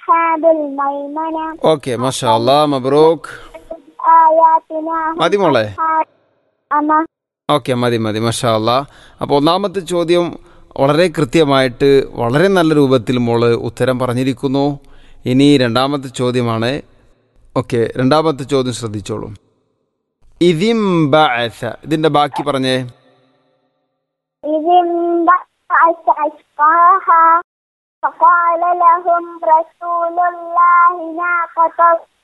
أصحاب الميمنة okay മഷാ അല്ലാ മബ്രൂക്ക് آياتنا هم മതി മോളെ أصحاب أما okay മതി മതി മഷാ അല്ലാ അപ്പോൾ ഒന്നാമത്തെ ചോദ്യം വളരെ കൃത്യമായിട്ട് വളരെ നല്ല രൂപത്തിൽ മോള് ഉത്തരം പറഞ്ഞിരിക്കുന്നു ഇനി രണ്ടാമത്തെ ചോദ്യമാണ് ഓക്കെ രണ്ടാമത്തെ ചോദ്യം ശ്രദ്ധിച്ചോളൂ ഇതിം ബഅസ ഇതിൻ്റെ ബാക്കി പറഞ്ഞേ إذ انبعث أشقاها فقال لهم رسول الله ناقة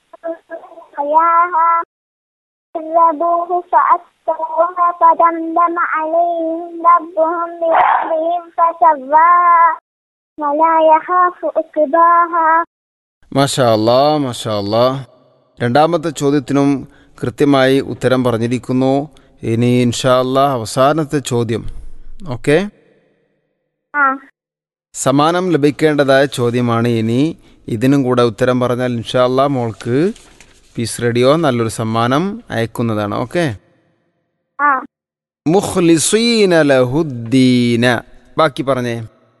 حياها كذبوه فأكثروها فدمدم عليهم ربهم بذنبهم فسواها ولا يخاف عقباها മാഷാ അല്ലാ മാഷാ അല്ലാ രണ്ടാമത്തെ ചോദ്യത്തിനും കൃത്യമായി ഉത്തരം പറഞ്ഞിരിക്കുന്നു ഇനി ഇൻഷാ അല്ലാ അവസാനത്തെ ചോദ്യം ഓക്കെ آه സമ്മാനം ലഭിക്കേണ്ടതായ ചോദ്യമാണ് ഇനി ഇതിനും കൂടെ ഉത്തരം പറഞ്ഞാൽ ഇൻഷാ അല്ലാ മോൾക്ക് പീസ് റേഡിയോ നല്ലൊരു സമ്മാനം അയക്കുന്നതാണ് ഓക്കെ آه മുഖ്ലിസീന ലഹുദ്ദീന ബാക്കി പറഞ്ഞേ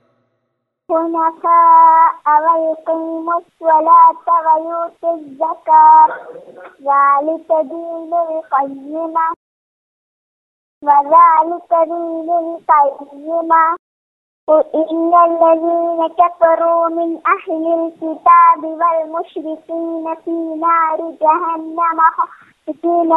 حنفاء ويقيموا الصلاة ويؤتوا الزكاة ذلك دين القيمة وذلك دين القيمة قل إن الذين كفروا من أهل الكتاب والمشركين في نار جهنم خالدين